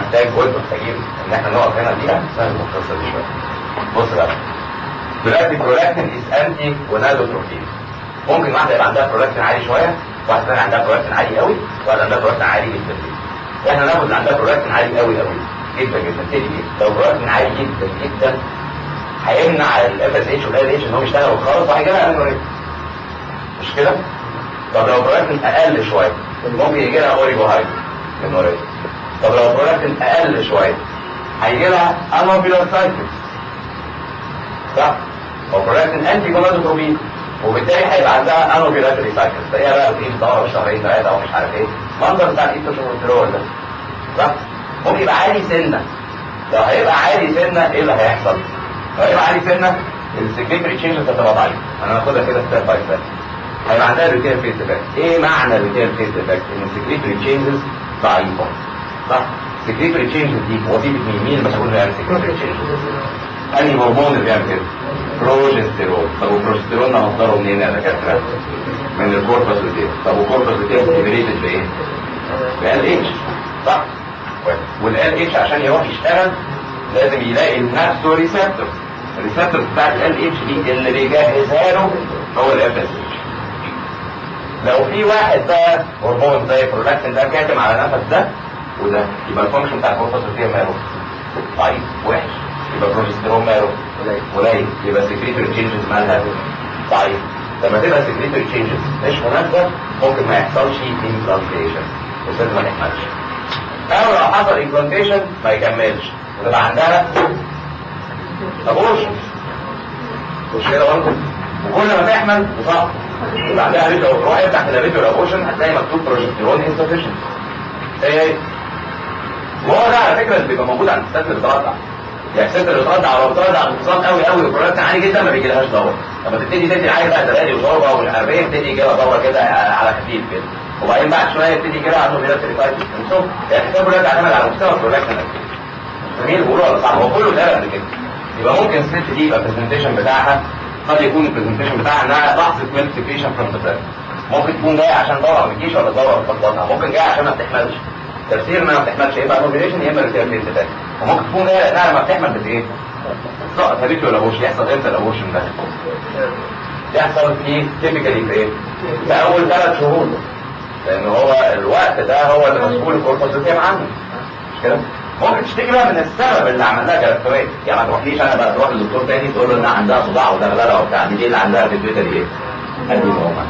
محتاج وانت محتاجين ان احنا نقف هنا دي نفهم القصه دي شويه بص بقى دلوقتي برولاكتين از انتي ونادوتروفين ممكن واحده يبقى عندها برولاكتين عالي شويه واحده ثانيه عندها برولاكتين عالي قوي واحده عندها برولاكتين عالي جدا جدا احنا ناخد اللي عندها برولاكتين عالي قوي قوي جدا جدا تيجي ايه لو برولاكتين عالي جدا جدا هيمنع الاف اس اتش والال اتش ان هو يشتغل خالص وهيجي لها انوريك مش كده؟ طب لو برولاكتين اقل شويه ممكن يجي لها اوريجو هايدر انوريك طب لو برولاكتين اقل شويه هيجي لها انوبيلار سايكلز صح؟ هو برولاكتين انتي جونادوتروبين وبالتالي هيبقى عندها انوبيلاتري سايكلز تلاقيها بقى بتيجي تدور شهرين ثلاثه او مش عارف ايه منظر بتاع الايستروجين ده صح؟ ممكن يبقى عالي سنه لو هيبقى عالي سنه ايه اللي هيحصل؟ لو هيبقى عالي سنه السكريتري تشينجز هتبقى ضعيفه انا هاخدها كده ستيب باي ستيب هيبقى عندها ريتيل فيس افكت ايه معنى ريتيل فيس افكت؟ ان السكريتري تشينجز ضعيفه صح؟ السكريتري تشينجز دي وظيفه مين؟ مين المسؤول عن السكريتري تشينجز؟ انهي هرمون اللي بيعمل كده؟ بروجستيرون طب والبروجستيرون ده مصدره منين يا دكاتره؟ من الكوربس لوتيم طب والكوربس لوتيم ستيميليتد بايه؟ بال اتش صح؟ والال اتش عشان يروح يشتغل لازم يلاقي لنفسه ريسبتور الريسبتور بتاعت ال اتش دي اللي بيجهزها له هو الاف اس اتش لو في واحد بقى هرمون زي برولاكتين ده كاتم على نفس ده وده يبقى الفانكشن بتاع الكوربس لوتيم ماله ضعيف وحش يبقى البروجستيرون ماله قليل يبقى السكريتوري تشينجز مالها ضعيف لما تبقى السكريتوري تشينجز مش مناسبه ممكن ما يحصلش امبلانتيشن والست ما تحملش او لو حصل امبلانتيشن ما يكملش وتبقى عندها ابورشن مش كده برضه وكل ما تحمل وصح يبقى عندها ريتو روح افتح كده ريتو الابورشن هتلاقي مكتوب بروجستيرون انسفشن ايه ايه وهو ده على فكره اللي بيبقى موجود عند الستات اللي بترضع يعني الست اللي بترضع او بترضع بانتصام قوي قوي وبرولاكتين عالي جدا ما بيجيلهاش دوره لما تبتدي تدي العيل بقى زبادي وشوربه ومش عارف ايه يبتدي يجي لها دوره كده على خفيف كده وبعدين بعد شويه يبتدي يجي لها عنده بيلا تريفايتس يعني الحساب كلها بتعتمد على مستوى البرولاكتين جميل بيقولوا ولا صح هو كله اتقال قبل كده يبقى ممكن الست دي يبقى البرزنتيشن بتاعها قد يكون البرزنتيشن بتاعها انها لحظه ميلك سكريشن فروم ذا ممكن تكون جايه عشان دوره ما بتجيش ولا دوره بتفضلها ممكن جايه عشان ما بتحملش تفسير انها ما بتحملش يبقى نوبيليشن يا اما ريتير فيس افكت وممكن تكون جايه لانها لما بتحمل بت ايه؟ سقط هابيتو الابورشن يحصل امتى الابورشن ده؟ يحصل في تيبيكالي في ايه؟ في اول ثلاث شهور لان هو الوقت ده هو اللي مسؤول الكوربوزيتيم عنه مش كده؟ ممكن تشتكي بقى من السبب اللي عمل لها جلاكتوريه يعني ما تروحليش انا بقى تروح للدكتور تاني تقول له انها عندها صداع ودغدغه وبتاع دي اللي عندها في البيت ايه؟ ادينوما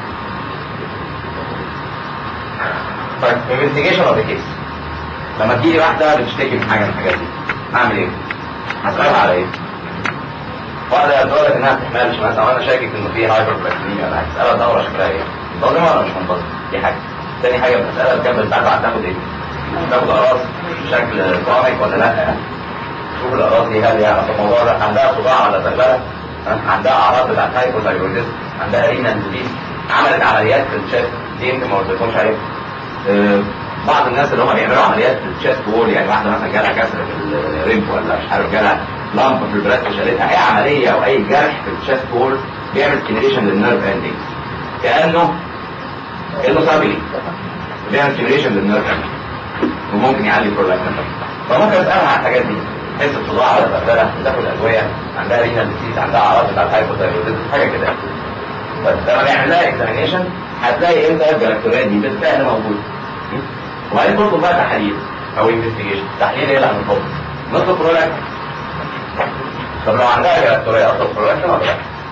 طيب انفستيجيشن اوف ذا كيس لما تجيلي واحده بتشتكي من حاجه من الحاجات دي اعمل ايه؟ هسألها على ايه؟ واحده هتقول لك انها ما بتحملش مثلا وانا شاكك انه في هايبر بلاكتيميا انا هسألها الدوره شكلها ايه؟ منتظمه ولا مش منتظمه؟ دي حاجه تاني حاجه بسألها الكامل بتاعتها هتاخد ايه؟ تاخد اقراص بشكل كرونيك ولا لا؟ شوف الاقراص دي هل يعني في الموضوع ده عندها صداع ولا زغلله؟ عندها اعراض بتاعت هايبوثايرويدزم عندها رينال ديزيز عملت عمليات في الشيست دي يمكن ما قلتلكمش عليها أه بعض الناس اللي هم بيعملوا عمليات في الشيست وول يعني واحده مثلا جالها كسر في الريب ولا مش عارف جالها لامب في البريست شالتها اي عمليه او اي جرح في الشيست وول بيعمل ستيميليشن للنيرف اندنج كانه كانه صابي بيعمل ستيميليشن للنيرف اندنج وممكن يعلي البرولاكتين فممكن اسالها على الحاجات دي تحس بصداع ولا تغذره بتاخد ادويه عندها رينال ديزيز عندها اعراض بتاعت هايبوثايرويدزم حاجه كده بس لما نعمل لها اكزامينيشن هتلاقي امتى الجلاكتوريه دي بالفعل موجوده وبعدين برضه بقى تحاليل او انفستيجيشن تحليل ايه اللي هنطلبه نطلب برولاكتين طب لو عندها جلاكتوريه اطلب برولاكتين ولا لا؟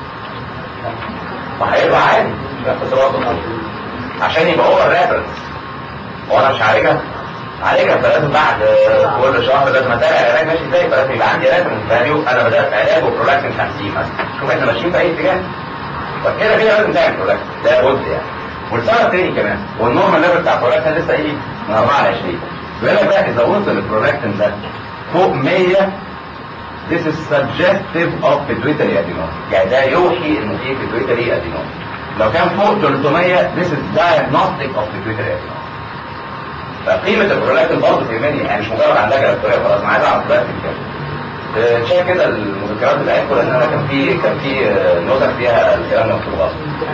فهيبقى عادي بس برضه عشان يبقى هو الريفرنس هو انا مش عالجها عالجها فلازم بعد كل شهر لازم اتابع العلاج ماشي ازاي فلازم يبقى عندي ريفرنس فاليو انا بدات علاج وبرولاكتين 50 مثلا شوف احنا ماشيين في اي اتجاه فكده كده لازم تعمل برولاكتين ده بد يعني والسبب تاني كمان والنورمال ليفل بتاع البرولاكتين لسه ايه من 4 ل 20 بيقول لك بقى اذا وصل البرولاكتين ده فوق 100 This is suggestive of pituitary adenoma يعني ده يوحي انه في pituitary adenoma لو كان فوق 300 this is diagnostic of pituitary adenoma فقيمة البرولاكتين برضه في مني يعني مش مجرد عندها جلاكتوريا خلاص انا عايز اعرف البرولاكتين كام شايف كده المذكرات بتاعتكم لان انا كان في كان في نسخ فيها الكلام مكتوب اصلا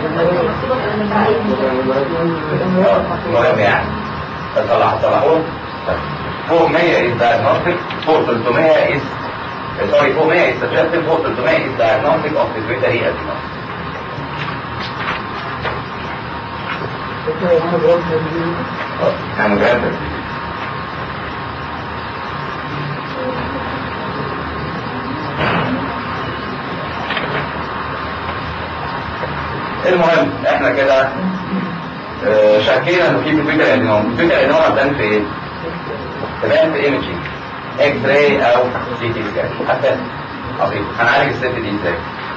المهم يعني تصلح تصلحوه فوق 100 is diagnostic فوق 300 is سوري فوق 100 is suggestive فوق 300 is diagnostic of pituitary adenoma كانوا جامد المهم احنا كده اه شكينا انه في بيبيتر ادينوم بيبيتر ادينوم هتبان في ايه؟ تبان في ايمجينج اكس راي او سي تي سكان حتى عظيم هنعالج الست دي ازاي؟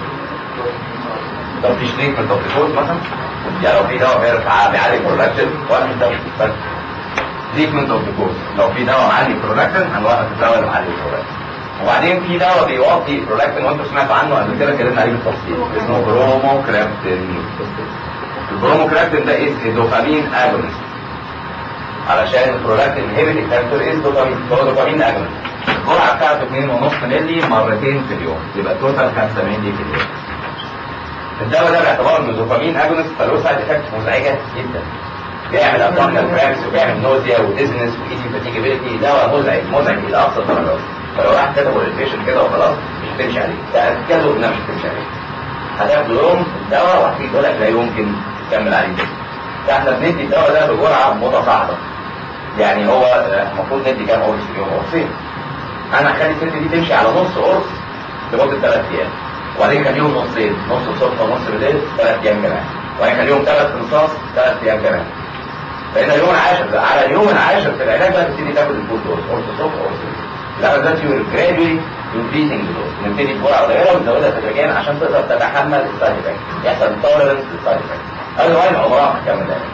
طب في تريتمنت اوف ديفولت مثلا يعني لو في دواء بيرفع بيعالج برولاكتين ولا مش دواء بس تريتمنت اوف ديفولت لو في دواء معالج برولاكتين هنوقف الدواء اللي معالج برولاكتين وبعدين في دواء بيوطي برولاكتين وانتوا سمعتوا عنه قبل كده اتكلمنا عليه بالتفصيل اسمه بروموكرابتين البروموكرابتين ده اسم دوبامين اجونست علشان البرولاكتين انهبيتنج فاكتور از دوبامين هو دوبامين اجونست الجرعه بتاعته 2.5 مللي مرتين في اليوم يبقى توتال 5 مللي في اليوم الدواء ده باعتبار انه دوبامين اجونست فله سايد افكت مزعجه جدا بيعمل ابدومينال كرامس وبيعمل نوزيا وديزنس وايزي فاتيجابيلتي دواء مزعج مزعج الى اقصى الدرجات فلو واحد كتبه للبيشنت كده وخلاص مش هتمشي عليه تاكدوا انها مش هتمشي عليه هتاخد يوم الدواء وهتيجي تقول لك لا يمكن تكمل عليه كده فاحنا بندي الدواء ده بجرعه متصاعده يعني هو المفروض ندي كام قرص في اليوم قرصين انا هخلي الست دي تمشي على نص قرص لمده ثلاث ايام وبعدين خليهم نصين نص الصبح ونص بالليل ثلاث ايام كمان وبعدين خليهم ثلاث انصاص ثلاث ايام كمان فإن اليوم العاشر على اليوم العاشر في العلاج بقى تبتدي تاخد الفول دوز قرص الصبح وقرص بالليل لا ده يو جرادولي انكريزنج دوز نبتدي بجرعه قليله ونزودها تدريجيا عشان تقدر تتحمل السايد افكت يحصل تولرنس للسايد افكت اذروايز عمرها ما هتكمل ده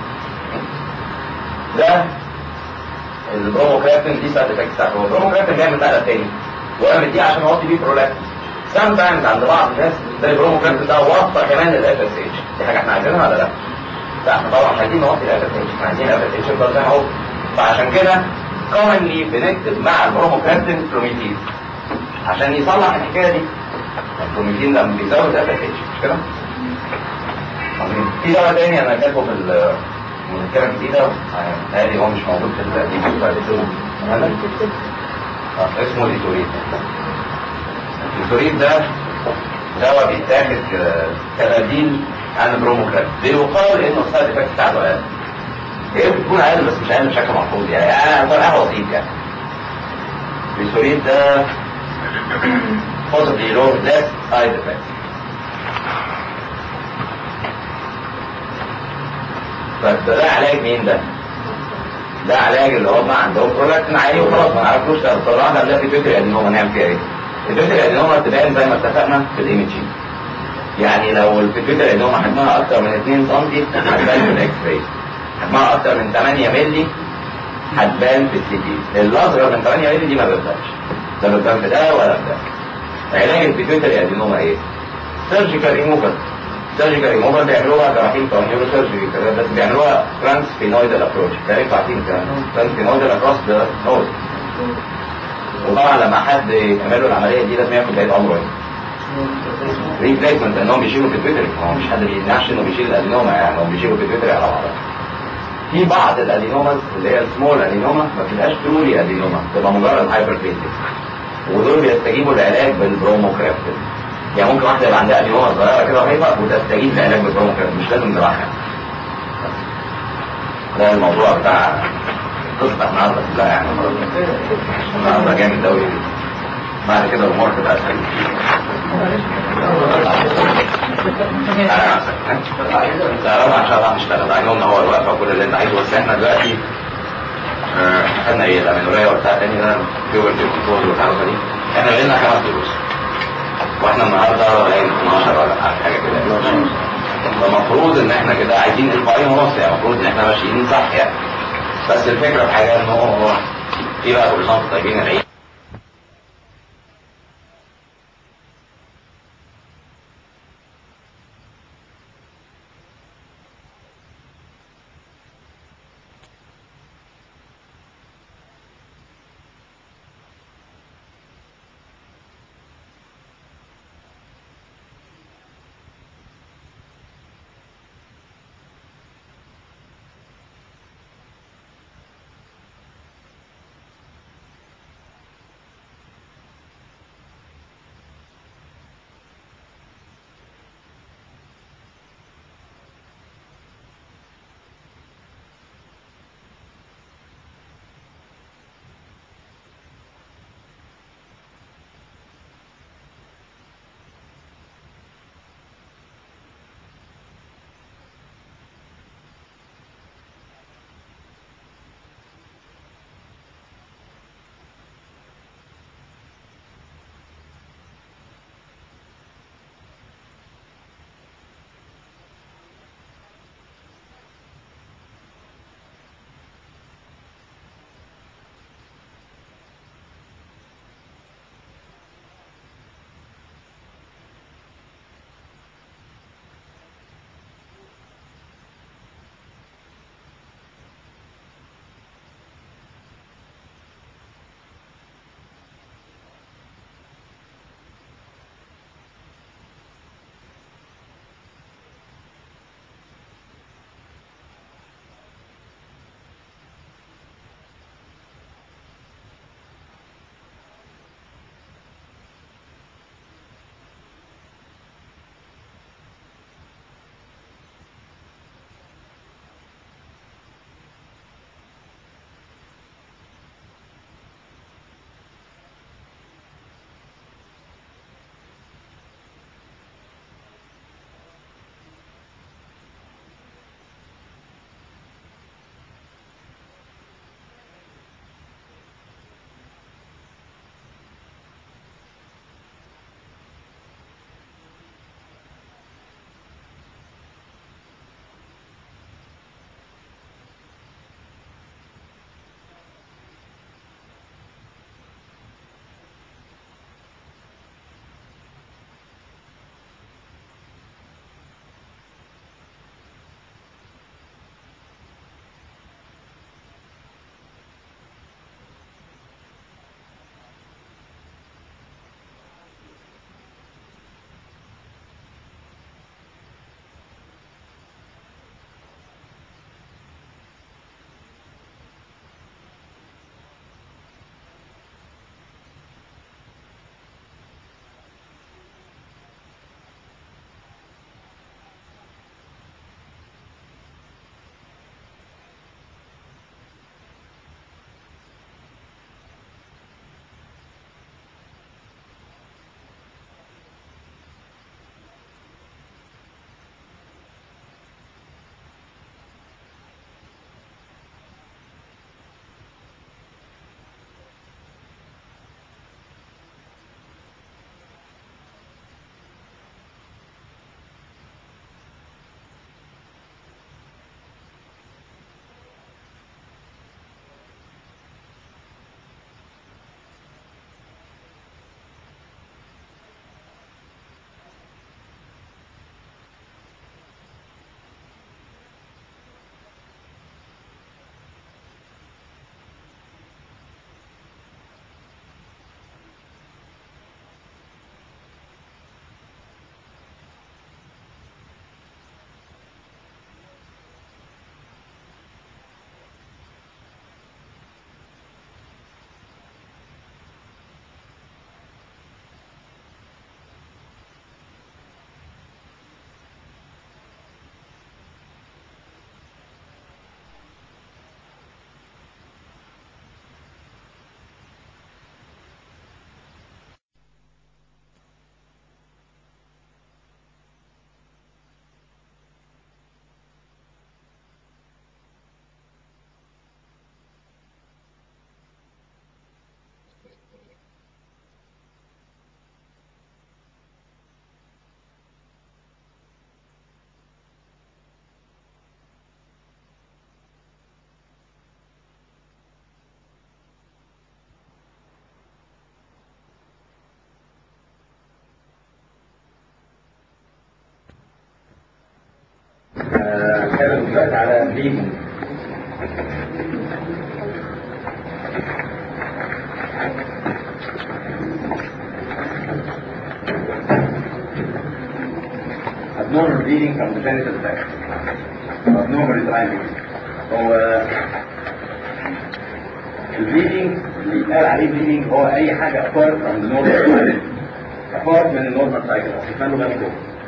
ده البروموكراتين دي سايد افكت بتاعته هو البروموكراتين بيعمل مقلب تاني وانا مديه عشان اوطي بيه برولاكتين سام تايمز عند بعض الناس زي البروموكراتين ده وطى كمان الاف اس اتش دي حاجه احنا عايزينها ولا لا؟ لا احنا طبعا مش عايزين نوطي الاف اس اتش احنا عايزين الاف اس اتش يفضل زي ما هو فعشان كده commonly بنكتب مع البروموكراتين بروميتين عشان يصلح الحكايه دي البروميتين لما بيزود الاف اس اتش مش كده؟ عظيم في دواء تاني انا كاتبه في المذكره الجديده هادي هو مش موجود في القديم بتاع الدكتور اسمه ليتوريد الليتوريد ده دواء بيتاخد كبديل عن البروموكرات بيقال انه السايد افكت بتاعته اقل هي بتكون اقل بس مش اقل بشكل مفروض يعني انا فرقها بسيط يعني الليتوريد ده possibly low less side effects فده علاج مين ده؟ ده علاج اللي هم عندهم برولاكتين عالي وخلاص ما نعرفوش ده طلعنا ده في فكره ادينوما نعمل فيها ايه؟ الفكره ادينوما تبان زي ما اتفقنا في الايمجين يعني لو الفكره ادينوما حجمها اكتر من 2 سم هتبان في الاكس راي حجمها اكتر من 8 مللي هتبان في السي تي الاصغر من 8 مللي دي ما بتبانش لا بتبان في ده ولا في ده علاج الفكره ادينوما ايه؟ سيرجيكال ريموفال سيرجيكال ريموفال بيعملوها جراحين بتوع نيورو سيرجري بس بيعملوها ترانس فينويدال ابروش تعرفوا عارفين الكلام ترانس فينويدال ابروش ده نوز وطبعا لما حد يعمل له العمليه دي لازم ياخد بقيه عمره ريبليسمنت لانهم بيشيلوا في الفيتري هو مش حد بيمنعش انه بيشيل الادينوما يعني هم بيشيلوا في الفيتري على بعضها في بعض الادينوماز اللي هي السمول ادينوما ما بتبقاش ترولي ادينوما بتبقى مجرد هايبر ودول بيستجيبوا للعلاج بالبروموكرابتين يعني ممكن واحده يبقى عندها ادينوما صغيره كده رهيبه وتستجيب لعلاج بالبروموكرابتين مش لازم جراحه ده الموضوع بتاع قصه النهارده كلها يعني النهارده جامد قوي بعد كده الامور تبقى اسهل تعرف ان شاء الله هنشتغل بعينهم هو الوقت وكل اللي انت عايزه بس احنا دلوقتي خدنا ايه الامينوريا وبتاع تاني ده بيوبرتي كنترول والحركه دي احنا لقينا خمس دروس واحنا النهارده لقينا 12 ولا حاجه كده فالمفروض ان احنا كده عايزين اسبوعين ونص يعني المفروض ان احنا ماشيين صح يعني بس الفكره في حاجه ان هو ايه بقى كل سنه وانتم طيبين العيد هنتكلم دلوقتي على bleeding abnormal bleeding from the genital tract abnormal uterine هو البليدنج اللي يتقال عليه بليدنج هو اي حاجه apart from the normal cycle apart من النورمال سايكل اصل كانوا بالكم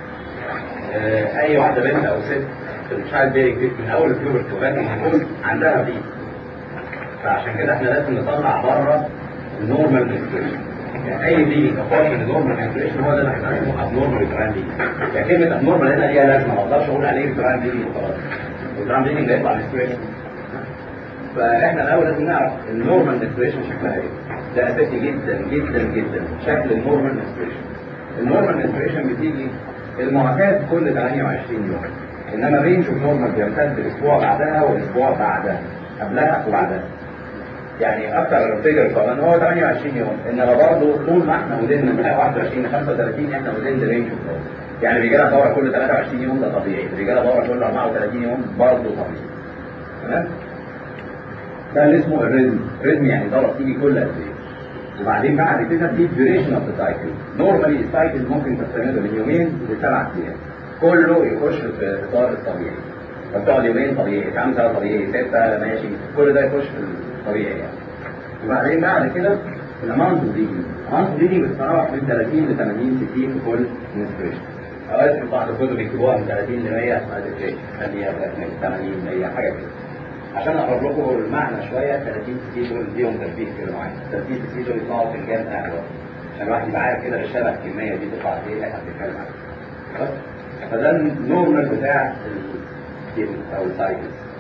اي واحده بنت او ست في الشايلد بيرنج من اول البيوبرتي لغايه ما تكون عندها بليد فعشان كده احنا لازم نطلع بره النورمال منستريشن يعني اي بليدنج apart من النورمال منستريشن هو ده اللي احنا بنسميه abnormal uterine bleeding يعني كلمه abnormal هنا ليها لازمه ما اقدرش اقول عليه uterine bleeding وخلاص uterine bleeding ده يطلع menstruation فاحنا الاول لازم نعرف النورمال منستريشن شكلها ايه ده اساسي جدا جدا جدا شكل النورمال منستريشن النورمال منستريشن بتيجي المعتاد كل 28 يوم انما الرينج اوف نورمال بيمتد اسبوع بعدها واسبوع بعدها قبلها وبعدها يعني اكتر فيجر طبعا هو 28 يوم انما برضه طول ما احنا ودينا من 21 ل 35 احنا ودين الرينج اوف نورمال يعني بيجي لها دوره كل 23 يوم ده طبيعي بيجي لها دوره كل 34 يوم برضه طبيعي تمام ده اللي اسمه الريزم الريزم يعني دوره بتيجي كل قد ايه وبعدين بعد كده في duration of the cycle نورمالي السايكل ممكن تستمر من يومين لسبع ايام كله يخش في اطار الطبيعي فبتقعد يومين طبيعي خمسه طبيعي سته ماشي كل ده يخش في الطبيعي يعني وبعدين بعد كده الاماونت اوف بليدنج الاماونت اوف بليدنج بتتراوح من 30 ل 80 60 في كل منستريشن اوقات في بعض الكتب يكتبوها من 30 ل 100 ما تفرقش خليها 80 100 حاجه كده عشان اقرب لكم المعنى شويه 30 سي دول ليهم ترتيب كده معين 30 سي دول يطلعوا في الجان قهوه عشان الواحد يبقى عارف كده بالشبه الكميه دي تطلع ايه اللي احنا بنتكلم عليه خلاص فده النورمال بتاع السكيل او السايكل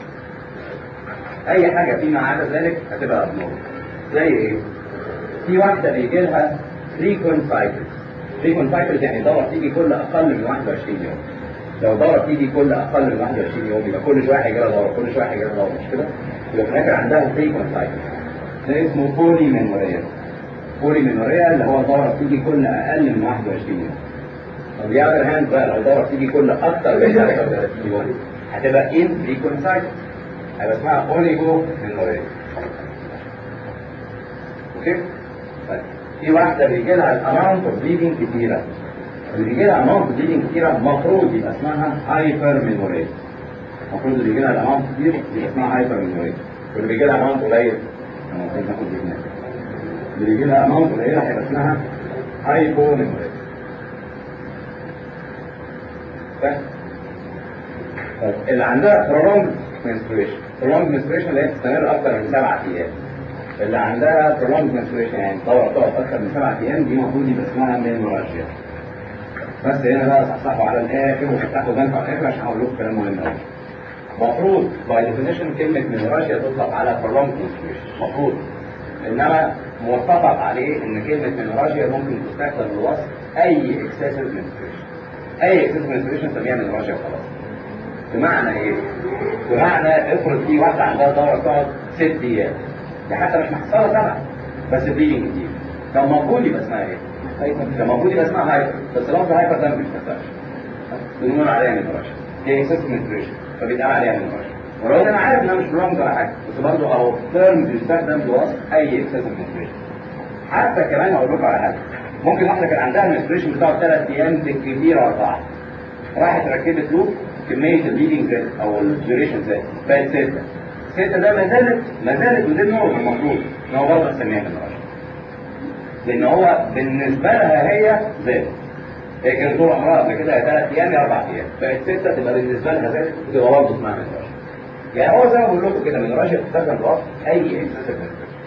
اي حاجه فيما عدا ذلك هتبقى ابنورمال زي ايه؟ في واحده بيجي لها frequent cycles frequent cycles يعني دوره تيجي كل اقل من 21 يوم لو دوره بتيجي كل اقل من 21 يوم يبقى كل شويه هيجي لها دوره كل شويه هيجي لها دوره مش كده؟ يبقى في الاخر عندها فريكونت سايكل ده اسمه بولي مينوريا بولي مينوريا اللي هو دوره بتيجي كل اقل من 21 يوم طب يا اذر هاند بقى لو دوره بتيجي كل اكتر من 33 يوم هتبقى ان فريكونت سايكل هيبقى اسمها اوليجو مينوريا اوكي؟ طيب في واحده بيجي لها الاماونت اوف بليدنج كتيره اللي بيجي لها اماونت بليدنج كتيره المفروض يبقى اسمها هايبر ميموريا المفروض اللي بيجي لها الاماونت كتير يبقى اسمها هايبر ميموريا واللي بيجي لها اماونت قليل انا المفروض ناخد دي هناك اللي بيجي لها اماونت قليله هيبقى اسمها هايبو ميموريا طيب اللي عندها prolonged menstruation prolonged menstruation اللي هي بتستمر اكتر من سبعة ايام اللي عندها prolonged menstruation يعني دوره بتقعد اكتر من سبعة ايام دي المفروض يبقى اسمها مينوراجيا بس هنا بقى تصحصحوا على الاخر وتفتحوا بنك على الاخر عشان هقول لكم كلام مهم قوي. المفروض باي ديفينيشن كلمه مينوراشيا تطلق على prolonged menstruation المفروض انما متفق عليه ان كلمه مينوراشيا ممكن تستخدم لوصف اي اكسسيف menstruation. اي اكسسيف menstruation نسميها مينوراشيا وخلاص. بمعنى ايه؟ بمعنى افرض في واحده عندها دوره تقعد ست ايام دي حتى مش محصله سبعه بس بليدنج كتير. كان المفروض يبقى اسمها ايه؟ كان المفروض يبقى اسمها هايبر بس لفظ هايبر ده ما بيتكتبش بنقول عليها مينوراشيا هي اكسس منستريشن فبيتقال عليها مينوراشيا ولو انا عارف انها مش برونج ولا حاجه بس برضه اهو تيرم بيستخدم لوصف اي اكسس منستريشن حتى كمان اقول لكم على حاجه ممكن واحده كان عندها المنستريشن بتقعد ثلاث ايام بالكثير اربعه راحت ركبت لوب كميه البليدنج زادت او الديوريشن زادت بقت سته سته ده ما زالت ما زالت وده نورمال المفروض ان هو برضه نسميها مينوراشيا لان هو بالنسبه لها هي زادت هي كانت طول عمرها قبل كده ثلاث ايام يا اربع ايام بقت سته تبقى بالنسبه لها زادت وتبقى برضه اسمها مينوراشيا يعني هو زي ما بقول لكم كده مينوراشيا بتستخدم لوصف اي اكسسيف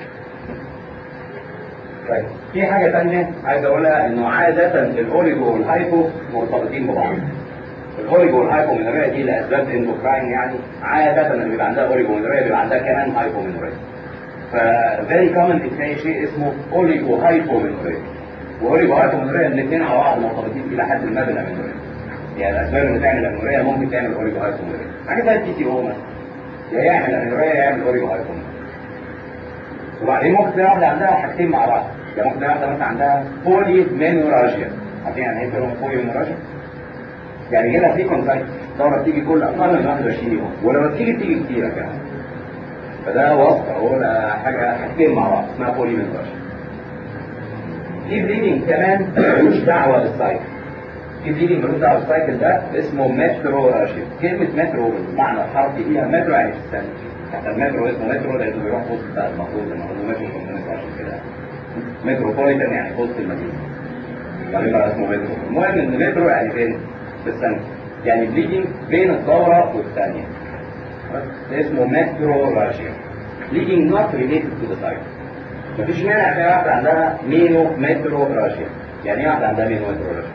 طيب في حاجه ثانيه عايز اقولها انه عاده الاوليجو والهايبو مرتبطين ببعض الاوريجو والهايبومينوريا دي لاسباب اندوكراين يعني عاده اللي بيبقى عندها اوريجو مينوريا بيبقى عندها كمان هايبومينوريا ففيري كومن تلاقي شيء اسمه اوليجو هايبومينوريا واوريجو هايبومينوريا الاثنين على بعض مرتبطين الى حد ما بالامينوريا يعني الاسباب اللي تعمل الامينوريا ممكن تعمل اوريجو هايبومينوريا حاجه زي البي تي او مثلا يا يعمل امينوريا يا يعمل اوريجو هايبومينوريا وبعدين ممكن تلاقي واحده عندها حاجتين مع بعض يعني ممكن تلاقي واحده مثلا عندها بولي مينوراجيا عارفين يعني ايه بولي مينوراجيا؟ يعني هنا في كونتاكت دورة بتيجي كل أقل من 21 يوم ولما بتيجي بتيجي كتيرة كمان فده وصف أهو ده حاجة حاجتين مع بعض اسمها بولي منتشر في بليدنج كمان ملوش دعوة بالسايكل في بليدنج ملوش دعوة بالسايكل ده اسمه مترو راشيد كلمة مترو بالمعنى الحرفي ليها مترو يعني في الثانية حتى المترو اسمه مترو لأنه بيروح في وسط البلد المفروض لما هو مترو كومبوننت عشان كده متروبوليتان يعني في وسط المدينة بعدين بقى اسمه مترو المهم ان مترو يعني فين؟ في الثانية يعني بليدنج بين الدورة والثانية ده اسمه مترو راشيا bleeding not related to the cycle مفيش مانع في واحدة عندها مينو مترو راشيا يعني ايه واحدة عندها مينو مترو راشيا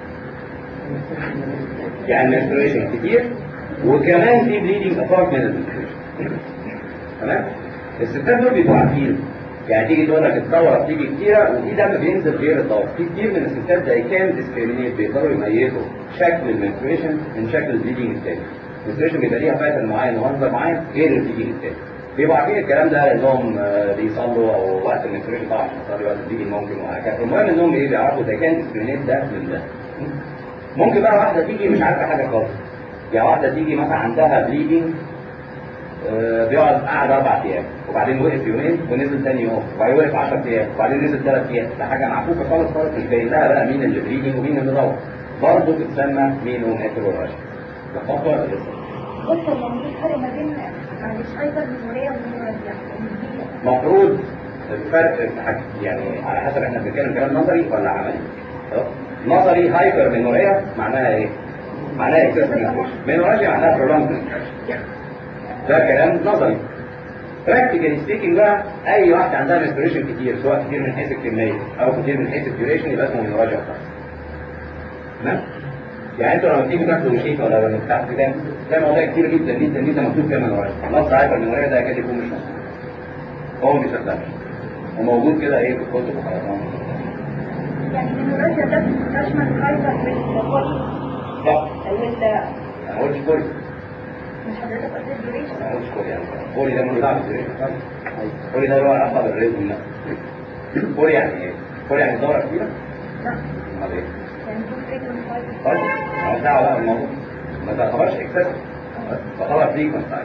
يعني menstruation كتير وكمان في bleeding apart من menstruation تمام الستات دول بيبقوا عارفين يعني تيجي تقول لك الدورة بتيجي كتيرة وفي دم بينزل غير الدورة في كتير من الستات زي كان ديسكريمينيت بيقدروا يميزوا شكل المنستريشن من شكل البليدنج التاني المنستريشن بيبقى ليها باترن معين ومنظر معين غير البليدنج التاني بيبقوا عارفين الكلام ده لانهم آه، بيصلوا او وقت المنستريشن طبعا مش هتصلي وقت البليدنج ممكن وهكذا المهم انهم ايه بيعرفوا اذا كان ديسكريمينيت ده من ده ممكن بقى واحدة تيجي مش عارفة حاجة خالص يعني واحدة تيجي مثلا عندها بليدنج آه، بيقعد قعد اربع ايام وبعدين وقف يومين ونزل تاني يوم وبعدين وقف 10 ايام وبعدين نزل ثلاث ايام ده حاجه معكوكه خالص خالص مش باين لها بقى مين اللي بريدنج ومين اللي دور برضه بتسمى مينو مترو راشي ده خطوه ولا لسه؟ دكتور لو في فرق ما بين معلش هايبر ميموريا وميموريا المفروض الفرق في حاجة يعني على حسب احنا بنتكلم كلام نظري ولا عملي خلاص؟ نظري هايبر مينوريا معناها ايه؟ معناها اكسس مينوريا معناها برولونج ده كلام نظري براكتيكالي سبيكينج بقى اي واحده عندها منستريشن كتير سواء كتير من حيث الكميه او كتير من حيث الديوريشن يبقى اسمه مينوراجيا خالص تمام يعني انتوا لما تيجوا تاخدوا شيك ولا لما تاخدوا كتاب تلاقي مواضيع كتير جدا جدا جدا مكتوب فيها مينوراجيا نص هايبر مينوريا ده يكاد يكون مش مظبوط هو ما بيصدقش وموجود كده ايه في الكتب وخلاص يعني الميموريا ده تشمل هايبر والبولي لا وال انا قلتش كوري مش حضرتك قلت الديوريشن انا قلتش كوري يعني كوري ده ملوش دعوه بالديوريشن خالص كوري ده له علاقه بالريزم لا كوري يعني ايه؟ كوري يعني دوره كبيره؟ لا امال ايه؟ يعني تو فريكونت هايبر طيب مالهاش دعوه بقى بالموضوع ما تعتبرش اكسس تعتبر فريكونس عادي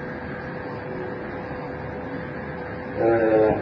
آه،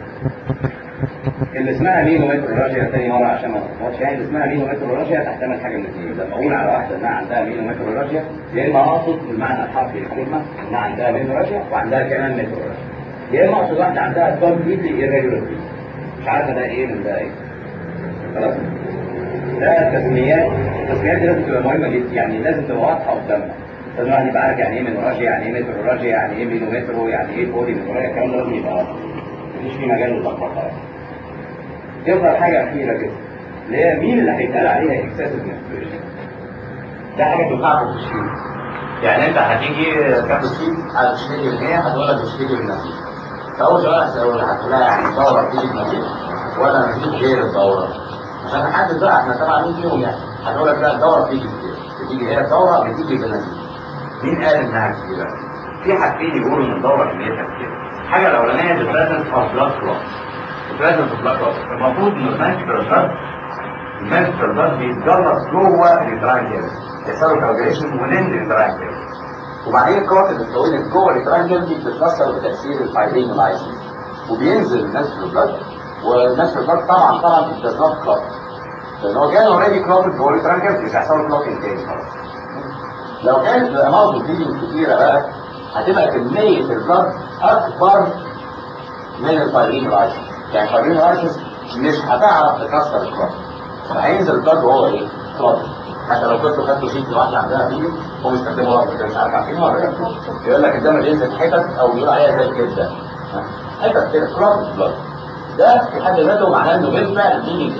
اللي اسمها مينو متروراجيا تاني مرة عشان ما تلخبطش يعني اللي اسمها مينو متروراجيا تحتمل حاجة من الاثنين لما اقول على واحدة انها عندها مينو متروراجيا يا اما اقصد بالمعنى الحرفي للكلمة انها عندها مينوراجيا وعندها كمان متروراجيا يا اما اقصد واحدة عندها كومبليتلي irregular bleeding. مش عارفة ده ايه من ده ايه خلاص ده تسميات التسميات دي لازم تبقى مهمة جدا يعني لازم تبقى واضحة قدامنا لازم الواحد يبقى عارف يعني ايه مينوراجيا يعني ايه متروراجيا يعني ايه مينومترو يعني ايه بولي مينوراجيا الكلام ده لازم يبقى واضح مفيش فيه مجال للخبطة يعني يفضل حاجة أخيرة كده اللي هي مين اللي هيتقال عليها اكسسيف منستريشن ده حاجة تنفعكم في الشيء يعني انت هتيجي تاخد شيك هتشتري من ايه هتقول لك بتشتري من نزيف فاول سؤال هتسأله هتقول لها يعني الدورة بتيجي بنزيف ولا نزيف غير الدورة عشان نحدد بقى احنا طبعا مين فيهم يعني هتقول لك لا الدورة بتيجي كتير بتيجي هي الدورة بتيجي بنزيف مين قال انها كتير في حاجتين يقولوا ان الدورة كميتها كتير الحاجة الأولانية the presence of blood clots the presence of blood clots المفروض ان المنسترال blood المنسترال blood بيتجلط جوه الانتراين يحصل له كالجريشن ونين الانتراين وبعدين الكلوت اللي اتكونت جوه الانتراين دي بتتاثر بتاثير الفايبرين والعايزين وبينزل المنسترال blood والمنسترال blood طبعا طبعا it does not clot لان هو كان اوريدي كلوتد جوه الانتراين مش هيحصل له كلوتنج تاني خلاص لو كانت الاماونت بليدنج كتيره بقى هتبقى كميه البلد اكبر من الفايبرين والعايزين يعني الفايبرين والعايزين مش هتعرف تكسر الكلوت فهينزل البلد وهو ايه؟ كلوت حتى لو كنتوا خدتوا شيت لواحده عندها فيه هم يستخدموا رقم كده مش عارف عارفينه ولا لا يقول لك الدم بينزل حتت او بيقول عليها زي الكبده ها؟ حتت كده كلوت بلد ده في حد ذاته معناه انه بالفعل بليدنج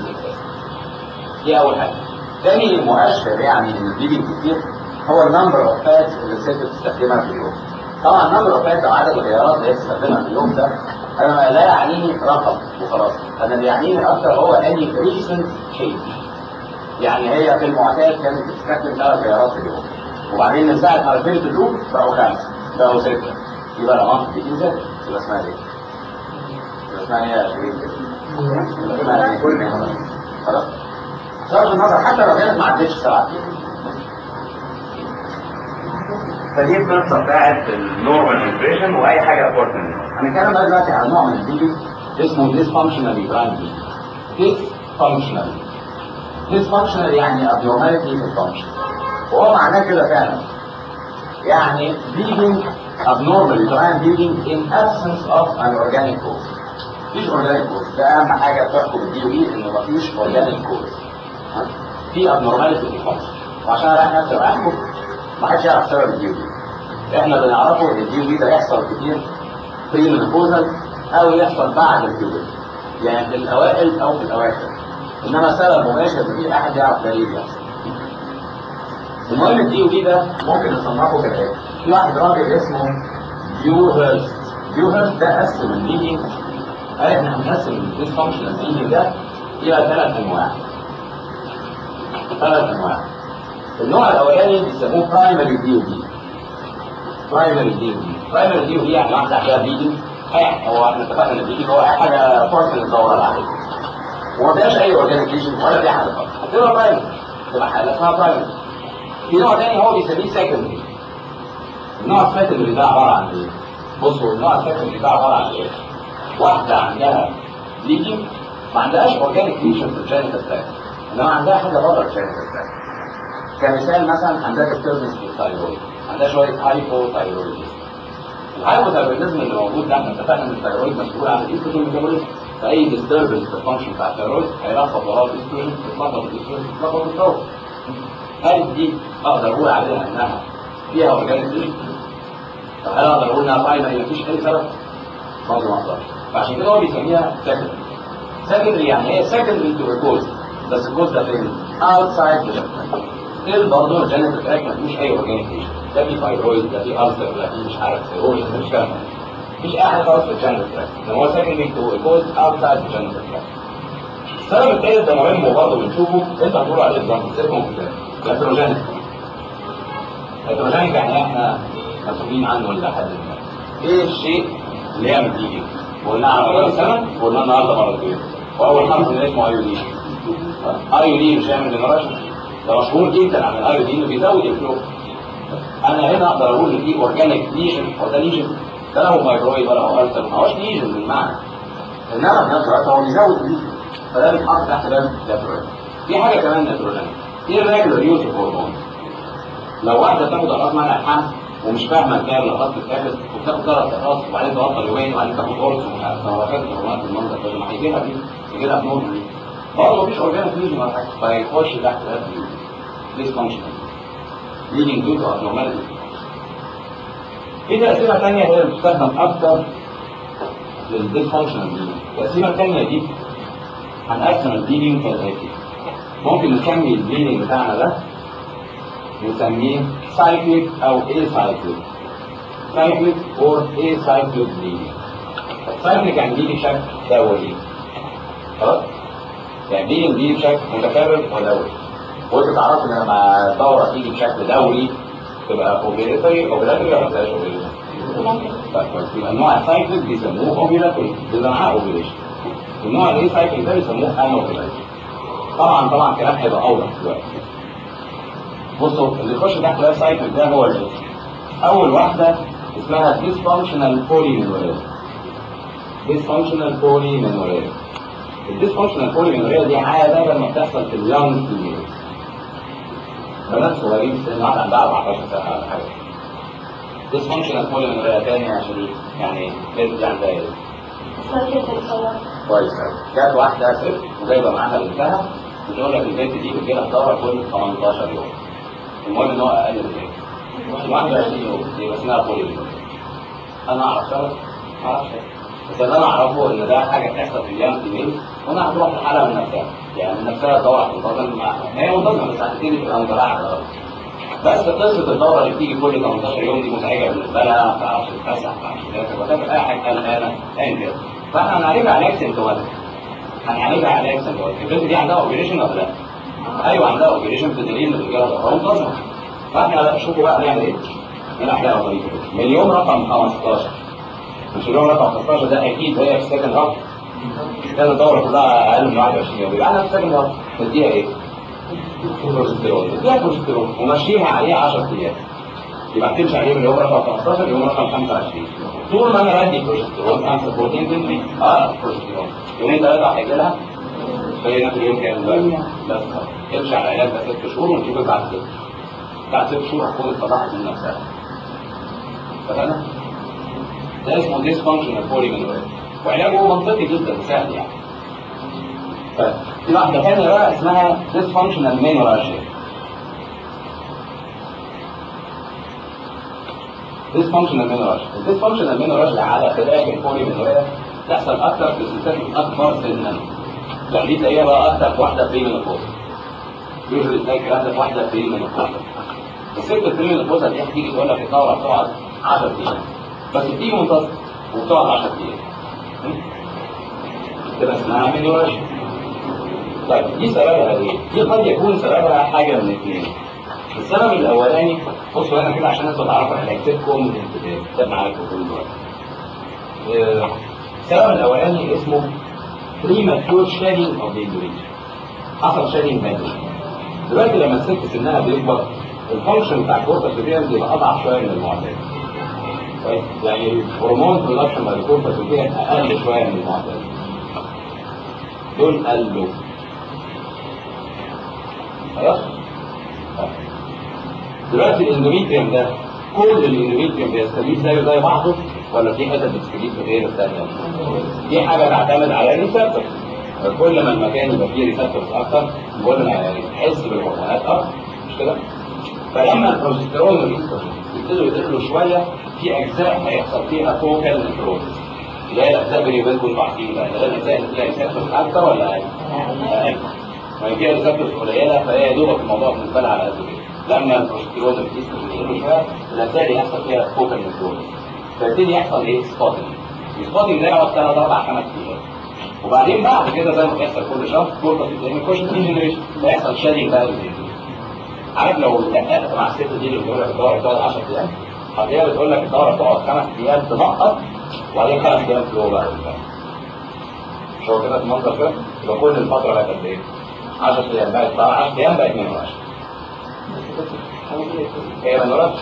دي اول حاجه تاني مؤشر يعني ان البليدنج كتير هو النمبر اوف فاتس اللي الست بتستخدمها في اليوم طبعا النمبر اوف فاتس او عدد الغيارات اللي هي بتستخدمها في اليوم ده انا لا يعنيني رقم وخلاص انا اللي يعنيني اكتر هو اني ريسنت change يعني هي في المعتاد كانت بتستخدم ثلاث غيارات في اليوم وبعدين من ساعه ما رفعت اللوب بقوا خمسه بقوا سته يبقى الامانت دي تنزل يبقى اسمها ايه؟ يبقى اسمها ايه يا شريك؟ يبقى اسمها ايه؟ كل ما خلاص بصرف النظر حتى لو كانت ما عدتش سبعة فدي القصه بتاعت النورمال انفريشن واي حاجه ابورت منها هنتكلم بقى دلوقتي على نوع من البيبي اسمه ديسفانكشنال براين بيبي ديسفانكشنال ديسفانكشنال يعني abnormality في الفانكشن وهو معناه كده فعلا يعني bleeding abnormal uterine bleeding in absence of an organic cause مفيش organic cause ده اهم حاجه بتحكم الدي بي ان مفيش organic cause ها؟ في abnormality في الفانكشن وعشان اريح نفسي واريحكم ما حدش يعرف سبب الدي بي احنا بنعرفه ان الدي بي ده يحصل كتير بري منفوزل او يحصل بعد البيوبل يعني في الاوائل او في الاواخر انما سبب مباشر مفيش احد يعرف ده ليه بيحصل المهم الدي بي ده ممكن نصنفه كالاتي في واحد راجل اسمه ديو هيرست ديو هيرست ده قسم الليدنج قال احنا هنقسم الديسفانكشنال ليدنج ده الى ثلاث انواع ثلاث انواع النوع الاولاني بيسموه برايمري دي بي برايمري دي بي برايمري دي بي يعني واحده عندها بيدنج هو احنا اتفقنا ان البيدنج هو اي حاجه فرق من الدوره العاديه وما فيهاش اي اورجانيزيشن ولا في حاجه خالص هتبقى برايمري تبقى حاله اسمها برايمري في نوع تاني هو بيسميه سكندري النوع السكندري ده عباره عن ايه؟ بصوا النوع السكندري ده عباره عن ايه؟ واحده عندها ليجن ما عندهاش اورجانيك ليجن في الجينيتال تراك انما عندها حاجه بره الجينيتال تراك كمثال مثلا عندها ديستربنس في الثايرويد عندها شويه هايبوثايرويدزم الهايبوثايرويدزم اللي موجود ده احنا اتفقنا ان الثايرويد مسؤول عن الايستروجين ميتابوليزم فاي ديستربنس في الفانكشن بتاع الثايرويد هيلخبط وراه الايستروجين تتلخبط الايستروجين تتلخبط الثايرويد هل دي اقدر اقول عليها انها فيها اورجانيك ليجن؟ طب هل اقدر اقول انها برايمري مفيش اي سبب؟ برضه ما اقدرش فعشان كده هو بيسميها سكندري سكندري يعني هي سكندري تو الكوز بس الكوز ده فين؟ اوتسايد ذا ستيل برضه الجينيتال تراك ما فيهوش اي اورجانيك ليجن لا في فايبرويد لا في ألسر لا في مش عارف سيروز مش فاهم مفيش اي حاجه خالص في الجينيتال تراك ان هو سكندري تو الكوز اوتسايد ذا جينيتال تراك السبب الثالث ده مهم وبرضه بنشوفه انت هتقول عليه بالظبط اسمه الهيتروجينيك الهيتروجينيك يعني احنا مسؤولين عنه لحد ما ايه الشيء اللي يعمل دي قلنا على مدار السنه وقلنا النهارده مرتين واول حرف اللي اسمه ايودين ايودين مش هيعمل جنريشن ده مشهور جدا عن الايودين انه بيزود الفلو انا هنا اقدر اقول ان في اورجانيك ليجن هو ده ليجن ده لا هو فايبرويد ولا هو ألسر ما هوش ليجن بالمعنى انما في نفس الوقت هو بيزود الليجن فده بيتحط تحت باب النيتروجين في حاجه كمان نيتروجين ايه الريجولار يوز اوف هرمون لو واحده تاخد اقراص منع الحمل ومش فاهمه ازاي الاقراص بتتاخد وبتاخد ثلاث اقراص وبعدين تبطل يومين وبعدين تاخد قرص ومش عارف لو اخدت هرمونات المنظر ده ما هيجيبها دي يجيبها بنورمال دي برضه مفيش اورجانيك ليجن ولا حاجه فيخش تحت باب ديسفانكشن leading due to abnormality في تقسيمه ثانيه هي اللي بتستخدم اكتر للديسفانكشنال دي التقسيمه الثانيه دي هنقسم البليدنج كالاتي ممكن نسمي البليدنج بتاعنا ده نسميه سايكليك او اي سايكليك سايكليك اور اي سايكليك بليدنج سايكليك يعني بيجي بشكل دوري خلاص يعني بليدنج بيجي بشكل متكرر ودوري وانت تعرفوا ان لما الدوره تيجي بشكل دوري تبقى اوبيلاتوري اوبيلاتوري ولا ما تبقاش اوبيلاتوري يبقى النوع السايكليك بيسموه اوبيلاتوري بيبقى معاه اوبيليشن النوع اللي سايكل ده بيسموه انوبيلايز طبعا طبعا كلام هيبقى اوضح دلوقتي بصوا اللي يخش تحت ده سايكل ده هو اللي اول واحده اسمها ديسفانكشنال بولي مينوريا ديسفانكشنال بولي مينوريا الديسفانكشنال بولي مينوريا دي عاده لما بتحصل في اليونج فيميل بنات صغيرين في سن واحد عندها 14 سنه ولا حاجه ديسفانكشنال بولي مينوريا تاني عشان يعني بنت عندها ايه كويس قوي جت واحده ست وجايبه معاها بنتها بتقول لك البنت دي بتجي لها دوره كل 18 يوم المهم ان هو اقل من كده 21 يوم يبقى اسمها بولي انا اعرف سبب ما اعرفش بس اللي انا اعرفه ان ده حاجه بتحصل في اليوم كبير وانا هتروح لحالها من نفسها يعني من نفسها الدوره هتنتظم مع هي منتظمه بس هتبتدي تبقى متابعه بس قصه الدوره اللي بتيجي كل 18 يوم دي مزعجه بالنسبه لها ما بتعرفش تتفسح ما بتعرفش تاكل وتاكل اي حاجه قلقانه ايا كده فاحنا هنعالجها علاج سيمتوماتيك هنعالجها علاج سيمتوماتيك البنت دي عندها اوبريشن ولا لا؟ ايوه عندها اوبريشن بدليل ان الرجاله ظهرها منتظمه فاحنا شوفوا بقى نعمل ايه؟ نلعب لها طريقه من اليوم رقم 15 مش اليوم رقم 15 ده اكيد هي في السكند هاف كان الدوره كلها اقل من 21 يوم يبقى انا في السكند هاف نديها ايه؟ بروجستيرون نديها بروجستيرون ومشيها عليه 10 ايام يبقى تمشي عليهم اليوم رقم 15 يوم رقم 25 طول ما انا بدي بروجستيرون 5 بروتين تنتري اه بروجستيرون يومين ثلاثه هيجي لها بقينا في اليوم كام دلوقتي بس امشي على العلاج ده ست شهور ونشوفك بعد ست بعد ست شهور هتكون اتفضحت من نفسها اتفقنا؟ ده اسمه ديسفانكشنال بوليمينوريا وعلاجه منطقي جدا وسهل يعني طيب في واحده ثانيه بقى اسمها ديسفانكشنال مينوراجيا ديسفانكشنال مينوراجيا الديسفانكشنال مينوراجيا على خلاف البوليمينوريا تحصل اكتر في الستات الاكبر سنا يعني دي تلاقيها بقى اكتر في واحده بري مينوبوز يوجد تلاقي الكلام ده في واحده بري مينوبوز الست البري مينوبوز دي هتيجي تقول لك الدوره بتقعد 10 ايام بس بتيجي منتظم وبتقعد 10 ايام تبقى اسمها مينوراجيا طيب دي سببها ايه؟ دي قد يكون سببها حاجه من اثنين السبب الاولاني بصوا هنا كده عشان انتوا تعرفوا احنا هكتبكم من الابتدائي كتاب معاكم كل دلوقتي آه، السبب الاولاني اسمه premature shedding of the endometrium حصل shedding بدري دلوقتي لما الست سنها بيكبر الفانكشن بتاع الكورتكس بتاعها بيبقى اضعف شويه من المعتاد كويس؟ يعني الهرمون برودكشن بعد الكورتكس بتاعها اقل شويه من المعتاد دول قلوا خلاص دلوقتي الاندوميتريوم ده كل الاندوميتريوم بيستفيد زيه زي بعضه ولا في حته بتستفيد غير الثانيه دي حاجه تعتمد على الريسبتور كل ما المكان يبقى فيه ريسبتورز اكتر كل ما يحس بالهرمونات اكتر مش كده فلما البروجستيرون والاستروجين يبتدوا يقلوا شويه في اجزاء هيحصل فيها فوكال نيكروزس اللي هي الاجزاء بيني وبينكم انتوا عارفين بقى اللي هي الاجزاء اللي فيها ريسبتورز اكتر ولا اقل؟ اقل ما فيها ريسبتورز قليله فهي يا دوبك الموضوع بالنسبه لها على قد كده لما البروجستيرون والاستروجين يقلوا شويه الاجزاء اللي يحصل فيها فوكال نيكروزس فيبتدي يحصل ايه؟ سبوتنج السبوتنج ده يقعد ثلاث اربع خمس ايام وبعدين بعد كده زي ما بيحصل كل شهر كورتك بتلاقي يخش في جنريشن يحصل شادنج بقى للجنريشن عارف لو دققت مع الست دي اللي بتقول لك الدوره بتقعد 10 ايام هتلاقيها بتقول لك الدوره بتقعد خمس ايام تنقط وبعدين خمس ايام فلو بقى مش هو كده المنظر كده يبقى كل الفتره بقت قد ايه؟ 10 ايام بقت 10 ايام بقت 22 هي ما نورتش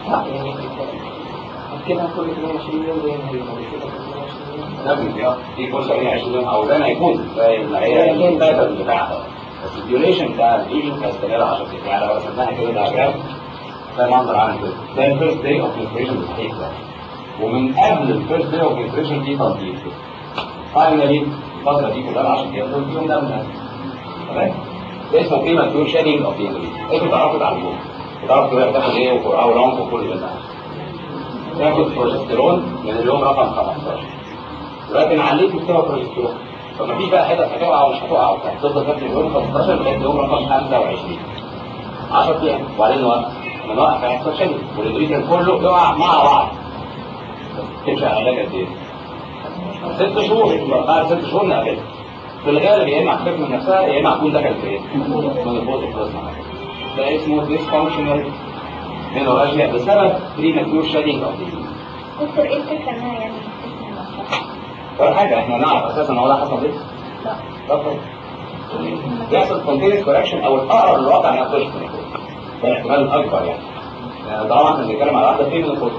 كده كل 22 يوم زي ما هي بعد كده 22 يوم نفس دي دي فرصه 120 يوم او زي ما يكون زي ما هي الباترن بتاعها بس الديوريشن بتاع الايجنج هيستمر 10 ايام يعني لو رسمناها كده دايجرام ده منظر عامل كده ده الفيرست داي اوف نيوتريشن صحيح ده ومن قبل الفيرست داي اوف نيوتريشن في تنظيف كده فاينلي الفتره دي كلها 10 ايام دول فيهم ده من تمام ده اسمه قيمه بيور شيدنج اوف ذا انتوا تعرفوا تعلموه وتعرفوا كده تاخد ايه وفور او لونج وكل ده تاخد بروجستيرون من اليوم رقم 15 دلوقتي انا عليت مستوى البروجستيرون فما فيش بقى حتت هتقع ومش هتقع هتفضل تاخد اليوم 15 لغايه اليوم رقم 25 10 ايام وبعدين نوقف لما نوقف هيحصل شد والادرينال كله يقع مع بعض تمشي على علاج قد ايه؟ ست شهور بعد ست شهور نقابلها في الغالب يا اما هتخف من نفسها يا اما هتكون دخلت في ايه؟ من البوز بلازما ده اسمه ديسفانكشنال مينوراجيا بسبب بريماتور شيدنج اوف دكتور ايه الفكرة انها يعني بتحس من نفسها؟ ولا حاجه احنا نعرف اساسا هو ده حصل ليه؟ لا طبعا بيحصل سبونتينيوس كوركشن او الاقرب للواقع انها تخش في النيكوز ده الاحتمال الاكبر يعني يعني طبعا احنا بنتكلم على واحده في النيكوز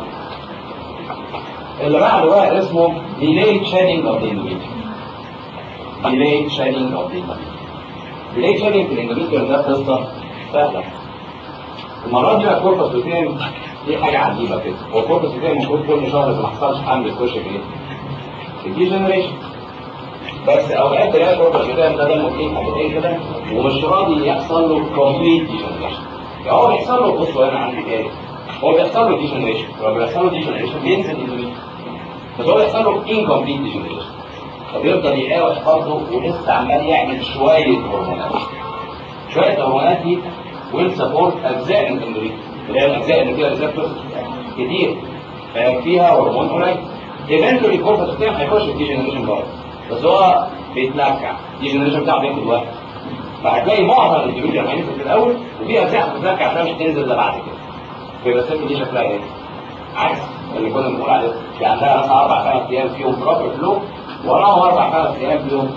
اللي بعده بقى اسمه delayed shedding of the endometrium delayed shedding of the endometrium delayed shedding في الاندوميتريوم ده قصه سهله المره دي بقى كوربس بتاعي دي حاجه عجيبه كده هو الكوربس بتاعي المفروض كل شهر اذا ما حصلش حمل يخش في ايه؟ في دي جنريشن بس اوقات تلاقي الكوربس بتاعي ده دمه فيه حاجتين كده ومش راضي يحصل له كومبليت ديجنريشن يعني هو بيحصل له بصوا انا عندي تاني هو بيحصل له ديجنريشن لما بيحصل له ديجنريشن بينزل اندوميتريوم بس هو بيحصل له انكمبليت ديجنريشن فبيفضل يقاوح برضه ولسه عمال يعمل شويه هرمونات شويه هرمونات دي ويل سبورت اجزاء من الاندوميتريوم اللي هي الاجزاء اللي فيها ريسبتورز كتير فيها هرمون قليل ايفنتولي الكوربس بتاعه هيخش في ديجنريشن برضه بس هو بيتلكع الديجنريشن بتاعه بياخد وقت فهتلاقي معظم الاندوميتريوم هينزل في الاول وفي اجزاء هتتلكع عشان مش تنزل الا بعد كده فيبقى الست دي شكلها ايه؟ عكس اللي كنا بنقول عليه في عندها مثلا اربع خمس ايام فيهم بروبر فلو وراهم اربع خمس ايام فيهم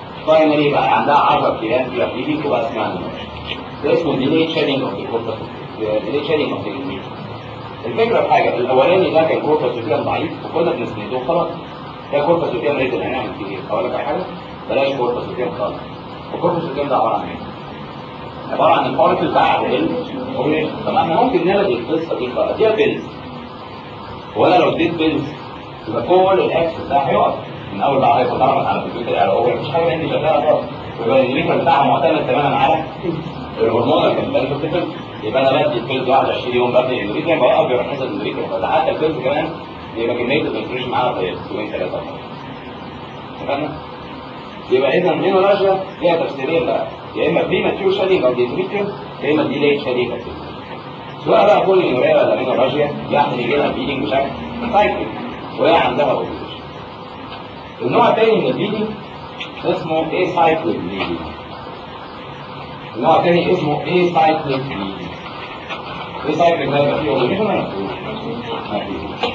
فاينلي بقى عندها 10 ايام فيها بيبي وبقى اسمها نموش. ده اسمه ديلي شيدنج اوف الكوربس ليه شادي مصيري الفكره في حاجه الاولاني ده كان كوربس لوتيوم ضعيف وكنا بنسنده وخلاص ده كوربس لوتيوم ريتل هنعمل فيه ايه؟ اقول لك على حاجه بلاش كوربس لوتيوم خالص الكوربس لوتيوم ده عباره عن ايه؟ عباره عن البارتكل بعد الاوبريشن طب احنا ممكن نلغي القصه دي خالص دي بيلز وانا لو اديت بيلز يبقى كل الاكسس ده هيقف من اول بقى هيتطرق على الكمبيوتر على الاول مفيش حاجه عندي شغاله خالص ويبقى الانيميتر بتاعها معتمد تماما على الهرمون اللي كان بينزل في الفيلم يبقى انا بدي البيلز 21 يوم بدي الانيميتر بوقف بيروح نزل الانيميتر ده حتى البيلز كمان يبقى كميه الانفريشن معاها قليله يومين ثلاثه فاهمنا؟ يبقى اذا المينوراجيا ليها تفسيرين بقى يا اما بري ماتيور شادينج او ديتريتيوم يا اما دي ليت شادينج سواء بقى كل مينوريا ولا مينوراجيا يعني يجي لها بيدنج بشكل سايكل وهي عندها اوبريشن النوع الثاني من البيدنج اسمه اي سايكليك بيدنج النوع الثاني اسمه اي سايكليك بيدنج اي سايكليك ده يبقى فيه اوبريشن ولا ما فيهوش؟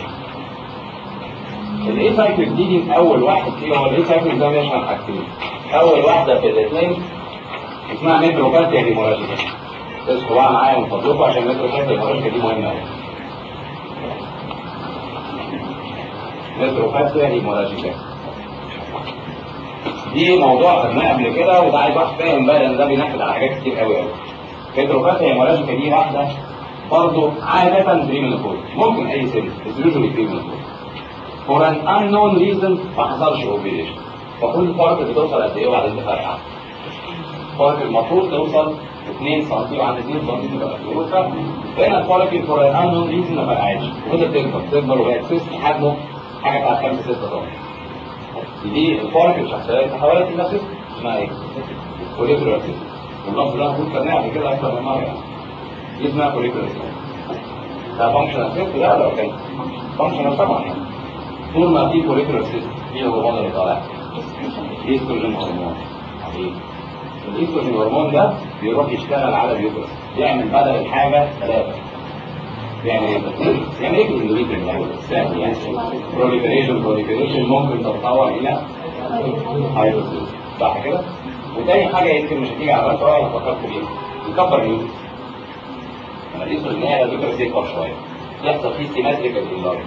الاي سايكليك بيدنج اول واحد فيه هو الاي سايكليك ده بيشمل حاجتين اول واحده في الاثنين اسمها ميتروباثيا هيموراجيكا اصحوا بقى معايا من فضلكم عشان ميتروباثيا هيموراجيكا دي مهمه قوي ميتروباثيا هيموراجيكا دي موضوع خدناه قبل كده وده عايز واحد فاهم بقى لان ده بينفذ على حاجات كتير قوي قوي ميتروباثيا هيموراجيكا دي واحده برضه عادة بريمينوبوز ممكن أي سن بس يوجوالي بريمينوبوز for an unknown reason ما حصلش اوبريشن المفروض الفرق بتوصل قد ايه وبعدين تفرقع الفرق المفروض توصل 2 سم وعند 2 سم تبقى مفروض فهنا الفرق for an unknown reason ما فرقعش وده بتكبر بتكبر وبقت سيست حجمه حاجه بتاعت 5 6 سم دي الفرق الشخصيه تحولت الى سيست اسمها ايه؟ فوليكولار سيست واللفظ ده المفروض كان قبل كده اكتر من مره يعني دي اسمها فوليكولار سيست ده فانكشنال سيست لا لو كان فانكشنال طبعا يعني طول ما في فوليكولار سيست في هرمون اللي طالع الايستروجين هرمون عظيم الايستروجين هرمون ده بيروح يشتغل على اليوترس يعمل بدل الحاجه ثلاثه يعني ايه يعني ايه الاندوميتريوم يعني سهل يعني بروليفريشن بروليفريشن ممكن تتطور الى هايدروسيس صح كده وتاني حاجه يمكن مش هتيجي على بالك ولا فكرت بيها يكبر اليوترس لما الايستروجين هي اليوترس يكبر شويه يحصل فيه سيمتريكال انلارج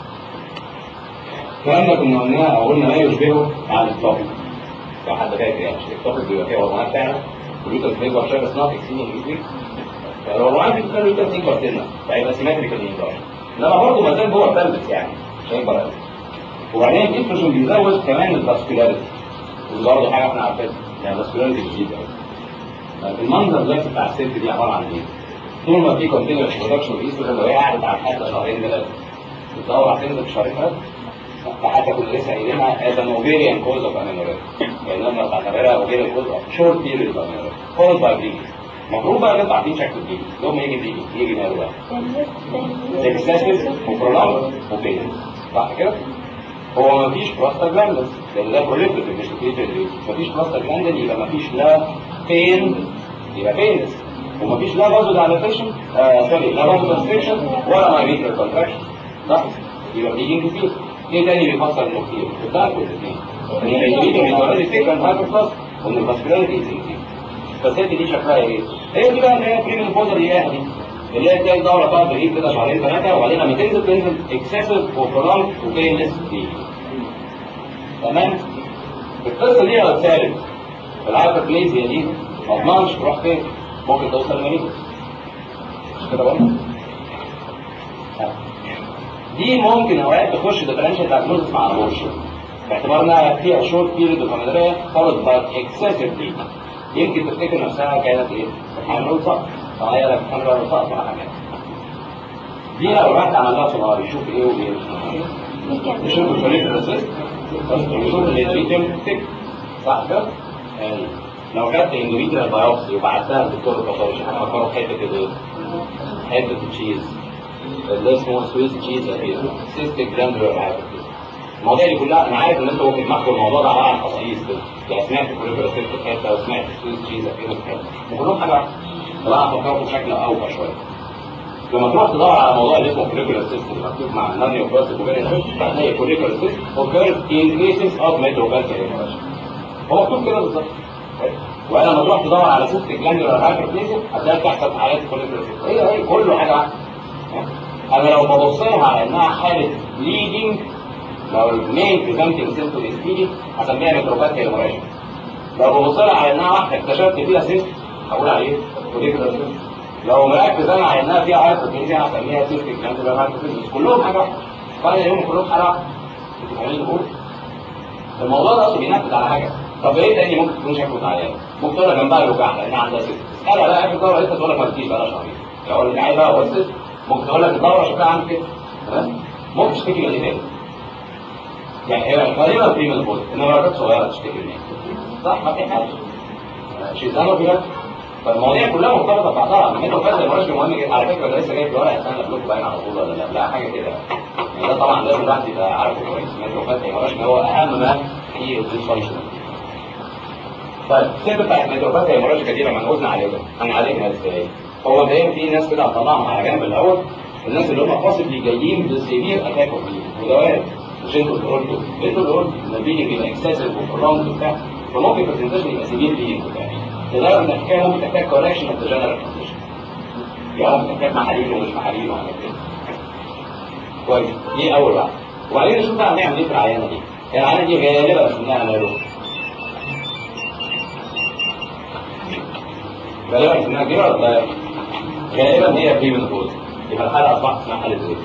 الكلام ده كنا قلناه او قلنا ما يشبهه مع التوبيك لو حد فاكر يعني التوبيك بيبقى فيه هرمونات فعلا واليوترس بيكبر شويه بس ناقص سنين ايزلي الهرمونات بتخلي اليوترس يكبر سنه فيبقى سيمتريكال انلارج انما برضه ما زال جوه البلبس يعني مش هيكبر قوي وبعدين الاستروجين بيزود كمان الفاسكولاريتي ودي برضه حاجه احنا عارفينها يعني الفاسكولاريتي بتزيد قوي المنظر دلوقتي بتاع الست دي عباره عن ايه؟ طول ما في كونتينوس برودكشن اوف ايستروجين لو هي قعدت على الحته شهرين ثلاثه بتدور هتنزل في شهرين ثلاثه فحتى كنا لسه قايلينها as an ovarian cause of amenorrhea يعني لما تعتبرها ovarian cause of short period of amenorrhea followed by bleeding المفروض بقى نبقى عارفين شكل البيبي يوم ما يجي بيبي يجي ماله بقى excessive وprolonged وبين صح كده؟ هو مفيش بروستاجلاندين لان ده بروليفريتيف مش بروستاجلاندين مفيش بروستاجلاندين يبقى مفيش لا بين يبقى بينس ومفيش لا فازو دايلاتيشن سوري لا فازو كونستريكشن ولا مايميتر كونتراكشن صح؟ يبقى بيجي كتير ايه تاني بيفسر انه كتير؟ الضغط والاثنين ان الانجليزي بيتولد سيكرن هايبر بلس وان الفاسكولاريتي از بس هي دي شكلها ايه؟ هي دي بقى اللي هي بريمين بوزر اللي هي دي اللي هي تلاقي الدوره تقعد تغيب كده شهرين ثلاثه وبعدين لما تنزل تنزل اكسسيف وبرولونج وبينلس دي تمام؟ القصه دي لو اتثابت الهايبربليزيا دي ما اضمنش تروح فين؟ ممكن توصل لمريض مش كده برضه؟ دي ممكن اوقات تخش ديفرنشال دايجنوستس مع الابورشن باعتبار انها فيها شورت بيريد اوف امينوريا فولد باي اكسسيف دي يمكن تفتكر نفسها كانت ايه؟ حامل وسقط فهي لك حامل ولا سقط ولا حاجه دي لو الواحد عمل لها سونار يشوف ايه وايه يشوف الفوليك ريسيست يشوف الاندوميتريوم تك صح كده؟ يعني لو خدت اندوميتريال بايوبسي وبعتها للدكتور الباثولوجي هتفكروا في حته ايه؟ حته التشيز اللي اسمه سويس تشيز سيستيك جراندولار هايبرتيز المواضيع دي كلها انا عارف ان انتوا في دماغكم الموضوع ده عباره عن قصايص كده يعني سمعت كوليبرا سيست في حته وسمعت سويس تشيز في حته وكلهم حاجه واحده طبعا هفكركم بشكل اوفى شويه لما تروح تدور على موضوع اللي اسمه كوليبرا سيست اللي مكتوب مع النانيو بلاستيك وبين هتلاقي كوليبرا سيست occurs in cases of metrocardial hemorrhage هو مكتوب كده بالظبط وانا لما تروح تدور على سيست جلاندولار هايبربليزيا هتلاقي بتحصل حالات كوليكتورسيس هي هي كله حاجه واحده انا لو ببص لها على انها حاله بليدنج لو المين بريزنتنج سيمتوم از بليدنج هسميها ميتروباثيا هيموراجيك لو ببص لها على انها واحده اكتشفت فيها سيست هقول عليه كوليكتور سيست لو مركز انا على انها فيها هايبربليزيا هسميها سيست جلاندولار هايبربليزيا كلهم حاجه واحده فانا يوم كلهم حاجه واحده انتوا فاهمين اللي بقوله الموضوع ده اصلا بينفذ على حاجه طب ايه تاني ممكن تكون شكوى عيان ممكن تقول لك جنبها الوجع لانها عندها سيست اسالها بقى اخر دوره انت تقول لك ما تجيش بقى شهرين لو اللي عايز بقى هو السيست ممكن تقول لك الدوره شكلها عامل كده تمام ممكن تشتكي من ايه تاني يعني هي غالبا في من البوز انما درجات صغيره تشتكي من ايه صح ما في حاجه شيزانو في فالمواضيع كلها مرتبطه ببعضها لما انت فاكر المرش مهم جدا على فكره ده لسه جاي في ورقه السنه اللي قبلكم باين على طول ولا لا لا حاجه كده يعني ده طبعا لازم الواحد يبقى عارفه كويس مترو فاتح المرش هو اهم ما في الديسفانكشن طيب السيره بتاعت الميتروباثيا هيموراجيكا دي لما نقولنا عليها هنعالجها ازاي؟ هو مبدئيا في ناس كده هطلعهم على جنب الاول الناس اللي هم possibly جايين بسيفير اتاك اوف وده وارد مش انتوا اللي قلتوا انتوا اللي قلتوا ان البيلينج يبقى اكسسيف وبرولونج وبتاع فممكن البرزنتيشن يبقى سيفير بيلينج وبتاع تلاقي ان الحكايه ممكن تحتاج كوركشن اوف ذا جنرال كونديشن يعني ممكن تحتاج محاليل ومش محاليل وحاجات كده كويس دي اول واحده وبعدين نشوف بقى هنعمل ايه في العيانه دي العيانه دي غالبا اسمها مالوف غالبا اسمها كده ولا غالبا هي بري منوبوز يبقى الحاله اصبحت اسمها حاله ايه؟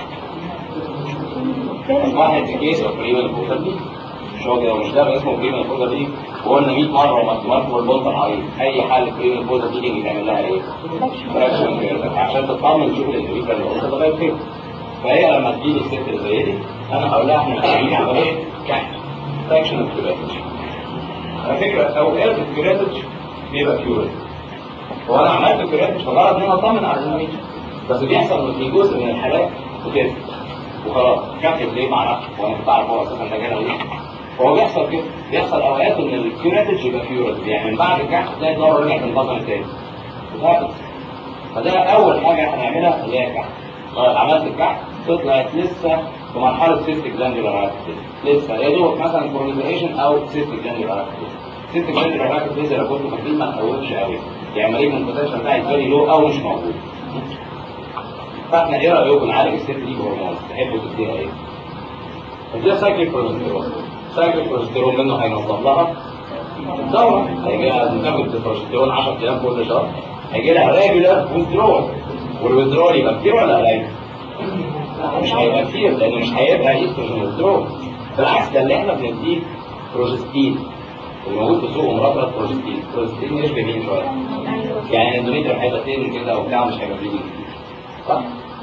اصبحت كيس اوف بري منوبوز دي مش هو كده مش ده اسمه بري منوبوز دي وقلنا 100 مره وما مرت والبنط العريض اي حاله بري منوبوز دي تيجي تعمل لها ايه؟ فراكشن كده عشان تطمن تشوف الاندوميتريال اللي قلت لغايه فين فهي لما تجيلي الست اللي زي دي انا هقول لها احنا محتاجين عمليه كحك فراكشن اوف على فكره اوقات الكريدت بيبقى كيورد هو انا عملت الكريات مش مجرد ان انا اطمن على الانوميتر بس بيحصل ان في جزء من الحالات بتنزل وخلاص كفت ليه معرفش وانا كنت اعرف هو اساسا ده جانا ليه هو بيحصل كده بيحصل اوقات ان الكيوراتج يبقى كيورد يعني من بعد الكحك تلاقي الدوره رجعت تنتظم تاني وهكذا فده اول حاجه هنعملها اللي هي الكحك طيب عملت الكحك طلعت لسه في مرحله سيستيك جلاندولار لسه يا دوب مثلا بروليفريشن او سيستيك جلاندولار سيستيك جلاندولار لسه لو كنت فاكرين ما تقومش قوي يعني مريض من البوتنشال بتاعي فيري لو او مش موجود فاحنا ايه رايكم نعالج الست دي بهرمون تحبوا تديها ايه؟ اديها سايكليك بروجستيرون سايكليك بروجستيرون منه هينظم لها الدوره هيجي لها تاخد بروجستيرون 10 ايام كل شهر هيجي لها ريجولار ويزدرول والويزدرول يبقى كتير ولا قليل؟ مش هيبقى كتير لانه مش هيبقى ايستروجين ويزدرول بالعكس ده اللي احنا بنديه بروجستين الموجود في سوق مرطب بروجستين بروجستين يشبه مين شويه يعني الاندوميتر هيبقى تين كده وبتاع مش هيبقى فيه صح؟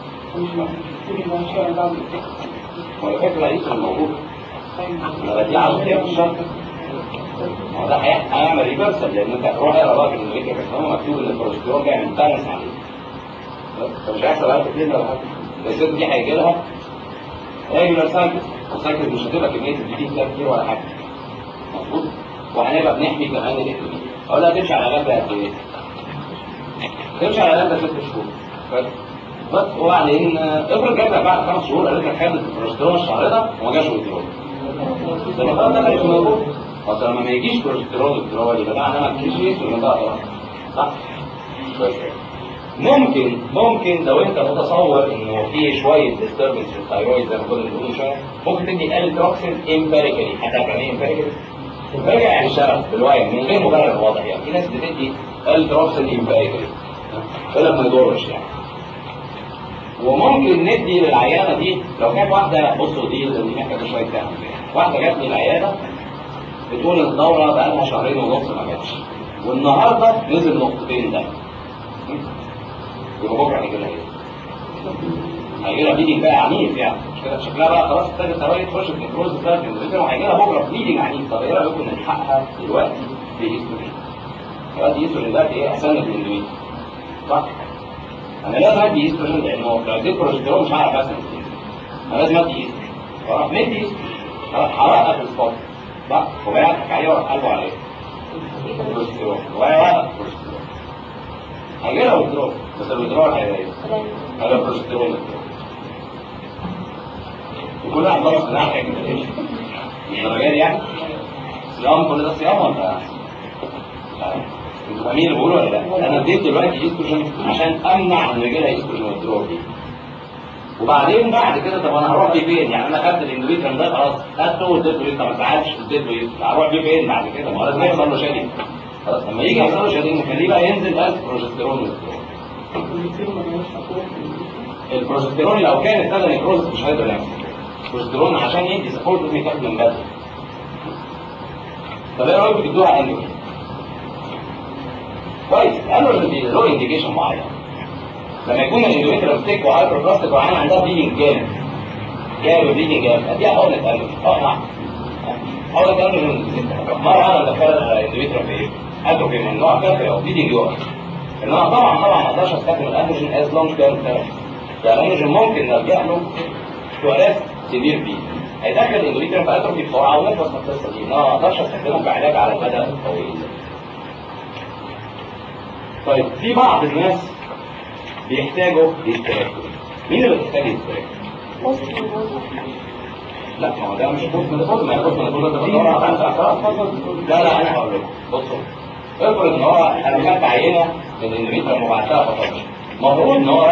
وعلى فكره رئيس الموجود انا بدي على الخير في الشهر ما ده هيعمل ريفرسال لان انت روح اقرا بقى في الاندوميتر بس هو مكتوب ان البروجستيرون بيعمل بالانس عليه فمش هيحصل عليها كتير ولا حاجه الست دي هيجي لها ريجولار سايكل والسايكل مش هتبقى كميه الجديد فيها كتير ولا حاجه مظبوط وهنبقى بنحمي كمان الاكتوبي اقول لها تمشي على جنب قد ايه؟ تمشي على جنب ست شهور بس بس وبعدين افرض جاتك بعد خمس شهور قالت لك خدت البروجسترون الشهر ده وما جاش ويدرول لما خلاص ده مش موجود اصل لما ما يجيش بروجسترون ويدرول يبقى ده انا ما تجيش ولا ده خلاص صح؟ بس ممكن ممكن لو انت متصور انه في شويه ديستربنس في الثايرويد زي ما كنا بنقول من شويه ممكن تدي التروكسين امباريكالي هتعرف يعني ايه امباريكالي؟ امباريكالي يعني شرف بالوعي من غير مبرر واضح يعني في ناس بتدي التروكسين امباريكالي يقول لك ما يضرش يعني وممكن ندي للعيانه دي لو كانت واحده بصوا دي اللي محتاجه شويه فهم واحده جات لي العياده بتقول ان الدوره بقى لها شهرين ونص ما جاتش والنهارده نزل نقطتين ده يبقى بكره هيجي لها ايه؟ هيجي لها بليدنج بقى عنيف يعني مش كده شكلها بقى خلاص ابتدت ثواني تخش في النكروز بتاعت الانفلتر وهيجي لها بكره بليدنج عنيف طب ايه رايكم نلحقها دلوقتي بايستروجين؟ دلوقتي ايستروجين ده ايه احسن من الاندوميتر صح؟ انا لازم ادي ايستروجين لانه لو اديت بروجستيرون مش هعرف اسند انا لازم ادي ايستروجين واروح مدي ايستروجين هرقق في السبوت صح؟ وبعدين اضحك عليه واروح قلبه عليه بروجستيرون وهيوقف بروجستيرون هيجي لها ويدرول بس الويدرول هيبقى ايه؟ هيبقى بروجستيرون وكل واحد ضرب في ناحيه كده الدرجه دي يعني صيام كل ده صيام ولا انتوا فاهمين اللي بقوله ولا لا؟ انا اديت دلوقتي ايستروجين عشان امنع ان يجي لها ايستروجين withdrawal دي وبعدين بعد كده طب انا هروح بيه فين؟ يعني انا خدت الاندوميتريوم ده خلاص خدته واديته ايه؟ طب ما ساعدش اديته ايه؟ هروح بيه فين بعد كده؟ ما هو لازم يحصل له شادين خلاص لما يجي يحصل له شادين نخليه بقى ينزل از بروجستيرون withdrawal البروجستيرون لو كان ابتدى نيكروز مش هيقدر يعمل البروجستيرون عشان يدي سبورت لازم يتاخد من بدري طب ايه رايك بتدوها اندروجين كويس الاندروجين دي له انديكيشن معين لما يكون الاندوميتريوم ستيك وهايبر بلاستيك وعين عندها بليدنج جامد جامد بليدنج جامد اديها حقنه اندروجين اه نعم حقنه اندروجين مره انا دخلت الاندوميتريوم في ايه؟ اتروفي من نوع كافي او بليدنج يقف انما طبعا طبعا ما اقدرش استخدم الاندروجين از لونج تيرم ثيرابي ده الاندروجين ممكن نلجا له في ارست سيفير بي هيدخل الاندوميتريوم في اتروفي بسرعه ونخلص من القصه دي انما ما اقدرش استخدمه كعلاج على المدى الطويل طيب في بعض الناس بيحتاجوا يستراكوا مين اللي بيحتاج يستراكوا؟ لا ما هو ده مش بوست من البوست ما هي بوست من البوست ده بدور على خمسة أفراد. لا لا انا هقول لكم بصوا افرض ان هو انا خدت عينه من الاندوميتريوم وبعتها فطرت المفروض ان هو